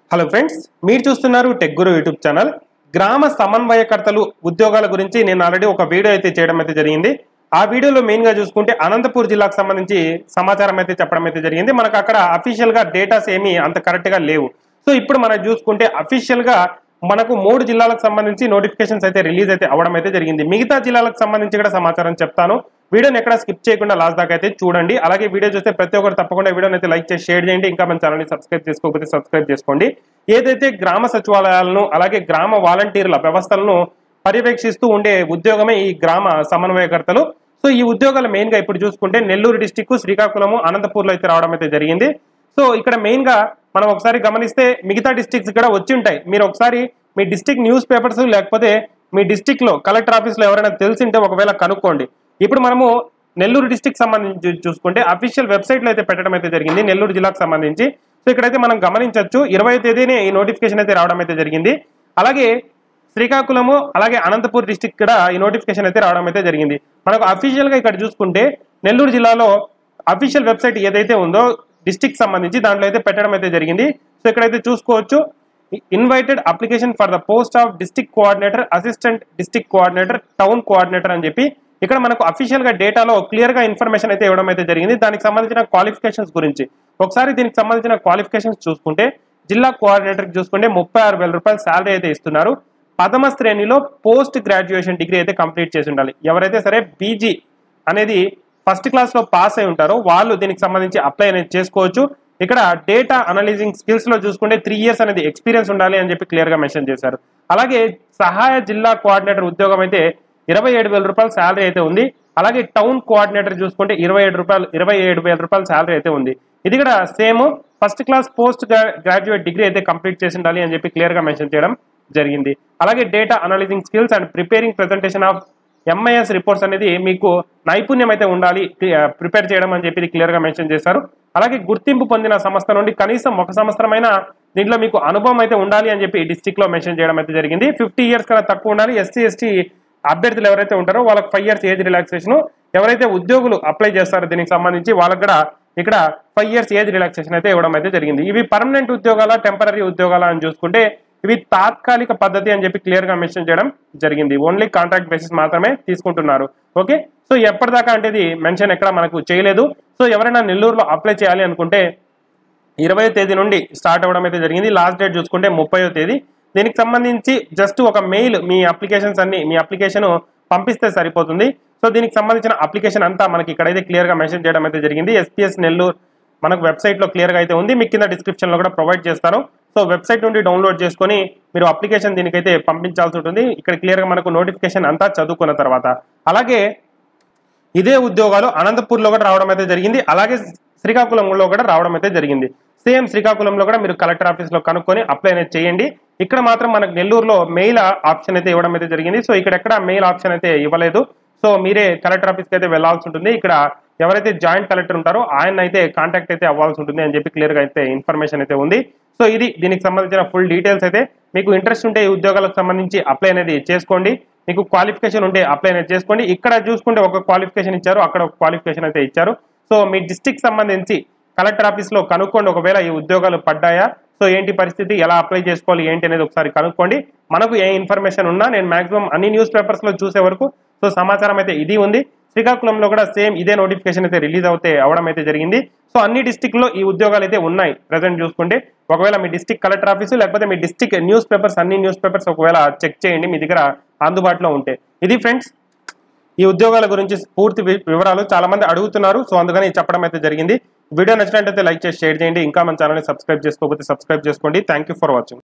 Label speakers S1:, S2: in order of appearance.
S1: hello friends మీరు చూస్తున్నారు tech గురు YouTube channel గ్రామ సమన్వయకర్తలు ఉద్యోగాల గురించి నేను ఆల్రెడీ ఒక వీడియో అయితే చేయడం అయితే జరిగింది ఆ వీడియోలో మెయిన్ గా చూసుకుంటే అనంతపూర్ జిల్లాకు సంబంధించి సమాచారం అయితే చెప్పడం అయితే జరిగింది మనకు అక్కడ అఫీషియల్ గా డేటాస్ ఏమీ అంత కరెక్ట్ గా లేవు సో ఇప్పుడు మనం చూసుకుంటే అఫీషియల్ గా మనకు మూడు జిల్లాలకు సంబంధించి నోటిఫికేషన్స్ అయితే రిలీజ్ అయితే అవడం అయితే జరిగింది మిగతా జిల్లాలకు సంబంధించి కూడా సమాచారం చెప్తాను వీడియోని ఎక్కడ స్కిప్ చేయకుండా లాస్ట్ దాకా అయితే చూడండి అలాగే వీడియో చూస్తే ప్రతి ఒక్కరు తప్పకుండా వీడియోని అయితే లైక్ చేసి షేర్ చేయండి ఇంకా మన ఛానల్ని సబ్స్క్రైబ్ చేసుకోకపోతే సబ్స్క్రైబ్ చేసుకోండి ఏదైతే గ్రామ సచివాలయాలను అలాగే గ్రామ వాలంటీర్ల వ్యవస్థలను పర్యవేక్షిస్తూ ఉండే ఉద్యోగమే ఈ గ్రామ సమన్వయకర్తలు సో ఈ ఉద్యోగాలు మెయిన్ గా ఇప్పుడు చూసుకుంటే నెల్లూరు డిస్టిక్ శ్రీకాకుళము అనంతపూర్లో అయితే రావడం అయితే జరిగింది సో ఇక్కడ మెయిన్ గా మనం ఒకసారి గమనిస్తే మిగతా డిస్టిక్స్ కూడా వచ్చి ఉంటాయి మీరు ఒకసారి మీ డిస్టిక్ న్యూస్ పేపర్స్ లేకపోతే మీ డిస్టిక్ లో కలెక్టర్ ఆఫీస్ లో ఎవరైనా తెలిసింటే ఒకవేళ కనుక్కోండి ఇప్పుడు మనము నెల్లూరు డిస్టిక్ సంబంధించి చూసుకుంటే అఫీషియల్ వెబ్సైట్ లో అయితే పెట్టడం అయితే జరిగింది నెల్లూరు జిల్లాకు సంబంధించి సో ఇక్కడైతే మనం గమనించవచ్చు ఇరవై తేదీనే ఈ నోటిఫికేషన్ అయితే రావడం అయితే జరిగింది అలాగే శ్రీకాకుళము అలాగే అనంతపూర్ డిస్టిక్ కూడా ఈ నోటిఫికేషన్ అయితే రావడం అయితే జరిగింది మనకు అఫీషియల్ గా ఇక్కడ చూసుకుంటే నెల్లూరు జిల్లాలో అఫీషియల్ వెబ్సైట్ ఏదైతే ఉందో డిస్టిక్ సంబంధించి దాంట్లో అయితే పెట్టడం అయితే జరిగింది సో ఇక్కడైతే చూసుకోవచ్చు invited application for the post of district coordinator assistant district coordinator town coordinator అని చెప్పి ఇక్కడ మనకు అఫీషియల్ గా డేటాలో క్లియర్ గా ఇన్ఫర్మేషన్ అయితే ఇవ్వడం అయితే జరిగింది దానికి సంబంధించిన క్వాలిఫికేషన్స్ గురించి ఒకసారి దీనికి సంబంధించిన క్వాలిఫికేషన్స్ చూసుకుంటే జిల్లా కోఆర్డినేటర్ చూసుకుంటే ముప్పై ఆరు వేల రూపాయల శాలరీ అయితే ఇస్తున్నారు ప్రథమ శ్రేణిలో పోస్ట్ గ్రాడ్యుయేషన్ డిగ్రీ అయితే కంప్లీట్ చేసి ఉండాలి ఎవరైతే సరే పీజీ అనేది ఫస్ట్ క్లాస్ లో పాస్ అయి ఉంటారో వాళ్ళు దీనికి సంబంధించి అప్లై అనేది చేసుకోవచ్చు ఇక్కడ డేటా అనలైజింగ్ స్కిల్స్ లో చూసుకుంటే త్రీ ఇయర్స్ అనేది ఎక్స్పీరియన్స్ ఉండాలి అని చెప్పి క్లియర్ గా మెన్షన్ చేశారు అలాగే సహాయ జిల్లా కోఆర్డినేటర్ ఉద్యోగం అయితే ఇరవై ఏడు వేల రూపాయల శాలరీ అయితే ఉంది అలాగే టౌన్ కోఆర్డినేటర్ చూసుకుంటే ఇరవై ఏడు రూపాయలు ఇరవై ఏడు వేల రూపాయల శాలరీ అయితే ఉంది ఇది కూడా same first class post graduate degree అయితే కంప్లీట్ చేసి ఉండాలి అని చెప్పి క్లియర్ గా మెన్షన్ చేయడం జరిగింది అలాగే data analysing skills and preparing presentation of MIS reports అనేది మీకు నైపుణ్యం అయితే ఉండాలి ప్రిపేర్ చేయడం అని చెప్పి క్లియర్ గా మెన్షన్ చేశారు అలాగే గుర్తింపు పొందిన సంస్థ నుండి కనీసం ఒక సంవత్సరమైన దీంట్లో మీకు అనుభవం అయితే ఉండాలి అని చెప్పి డిస్టిక్ లో మెన్షన్ చేయడం అయితే జరిగింది ఫిఫ్టీ ఇయర్స్ కన్నా తక్కువ ఉండాలి ఎస్సీ ఎస్టీ అభ్యర్థులు ఎవరైతే ఉంటారో వాళ్ళకి ఫైవ్ ఇయర్స్ ఏజ్ రిలాక్సేషన్ ఎవరైతే ఉద్యోగులు అప్లై చేస్తారో దీనికి సంబంధించి వాళ్ళకి కూడా ఇక్కడ ఫైవ్ ఇయర్స్ ఏజ్ రిలాక్సేషన్ అయితే ఇవ్వడం అయితే జరిగింది ఇవి పర్మనెంట్ ఉద్యోగాల టెంపరీ ఉద్యోగాల అని చూసుకుంటే ఇవి తాత్కాలిక పద్ధతి అని చెప్పి క్లియర్ గా మెన్షన్ చేయడం జరిగింది ఓన్లీ కాంట్రాక్ట్ బేసిస్ మాత్రమే తీసుకుంటున్నారు ఓకే సో ఎప్పటిదాకా అంటే ఇది మెన్షన్ ఎక్కడ మనకు చేయలేదు సో ఎవరైనా నెల్లూరులో అప్లై చేయాలి అనుకుంటే ఇరవై తేదీ నుండి స్టార్ట్ అవ్వడం అయితే జరిగింది లాస్ట్ డేట్ చూసుకుంటే ముప్పయో తేదీ దీనికి సంబంధించి జస్ట్ ఒక మెయిల్ మీ అప్లికేషన్స్ అన్ని మీ అప్లికేషన్ పంపిస్తే సరిపోతుంది సో దీనికి సంబంధించిన అప్లికేషన్ అంతా మనకి ఇక్కడైతే క్లియర్ గా మెన్షన్ చేయడం అయితే జరిగింది ఎస్పీఎస్ నెల్లూరు మనకు వెబ్సైట్ లో క్లియర్ గా అయితే ఉంది మీకు కింద డిస్క్రిప్షన్ లో కూడా ప్రొవైడ్ చేస్తాను సో వెబ్సైట్ నుండి డౌన్లోడ్ చేసుకొని మీరు అప్లికేషన్ దీనికైతే పంపించాల్సి ఉంటుంది ఇక్కడ క్లియర్ గా మనకు నోటిఫికేషన్ అంతా చదువుకున్న తర్వాత అలాగే ఇదే ఉద్యోగాలు అనంతపూర్లో కూడా రావడం అయితే జరిగింది అలాగే శ్రీకాకుళంలో కూడా రావడం అయితే జరిగింది సేమ్ శ్రీకాకుళంలో కూడా మీరు కలెక్టర్ ఆఫీస్ లో కనుక్కొని అప్లై అనేది చేయండి ఇక్కడ మాత్రం మనకు నెల్లూరులో మెయిల్ ఆప్షన్ అయితే ఇవ్వడం అయితే జరిగింది సో ఇక్కడ ఎక్కడ మెయిల్ ఆప్షన్ అయితే ఇవ్వలేదు సో మీరే కలెక్టర్ ఆఫీస్కి అయితే వెళ్లాల్సి ఉంటుంది ఇక్కడ ఎవరైతే జాయింట్ కలెక్టర్ ఉంటారో ఆయన అయితే కాంటాక్ట్ అయితే అవ్వాల్సి ఉంటుంది అని చెప్పి క్లియర్ గా అయితే ఇన్ఫర్మేషన్ అయితే ఉంది సో ఇది దీనికి సంబంధించిన ఫుల్ డీటెయిల్స్ అయితే మీకు ఇంట్రెస్ట్ ఉంటే ఈ ఉద్యోగాలకు సంబంధించి అప్లై అనేది చేసుకోండి మీకు క్వాలిఫికేషన్ ఉంటే అప్లై అనేది చేసుకోండి ఇక్కడ చూసుకుంటే ఒక క్వాలిఫికేషన్ ఇచ్చారు అక్కడ ఒక క్వాలిఫికేషన్ అయితే ఇచ్చారు సో మీ డిస్టిక్ సంబంధించి కలెక్టర్ ఆఫీస్ లో కనుక్కోండి ఒకవేళ ఈ ఉద్యోగాలు పడ్డాయా సో ఏంటి పరిస్థితి ఎలా అప్లై చేసుకోవాలి ఏంటి అనేది ఒకసారి కనుక్కోండి మనకు ఏ ఇన్ఫర్మేషన్ ఉన్నా నేను మాక్సిమం అన్ని న్యూస్ పేపర్స్ లో చూసే వరకు సో సమాచారం అయితే ఇది ఉంది శ్రీకాకుళంలో కూడా సేమ్ ఇదే నోటిఫికేషన్ అయితే రిలీజ్ అవుతే అవడం అయితే జరిగింది సో అన్ని డిస్టిక్ లో ఈ ఉద్యోగాలు అయితే ఉన్నాయి ప్రజెంట్ చూసుకుంటే ఒకవేళ మీ డిస్టిక్ కలెక్టర్ ఆఫీసు లేకపోతే మీ డిస్టిక్ న్యూస్ పేపర్స్ అన్ని న్యూస్ పేపర్స్ ఒకవేళ చెక్ చేయండి మీ దగ్గర అందుబాటులో ఉంటే ఇది ఫ్రెండ్స్ ఈ ఉద్యోగాల గురించి పూర్తి వి- వివరాలు చాలా మంది అడుగుతున్నారు సో అందుకని చెప్పడం అయితే జరిగింది వీడియో నచ్చినట్లయితే లైక్ చేసి షేర్ చేయండి ఇంకా మన ఛానల్ని సబ్స్క్రైబ్ చేసుకోకపోతే సబ్స్క్రైబ్ చేసుకోండి థ్యాంక్ ఫర్ వాచింగ్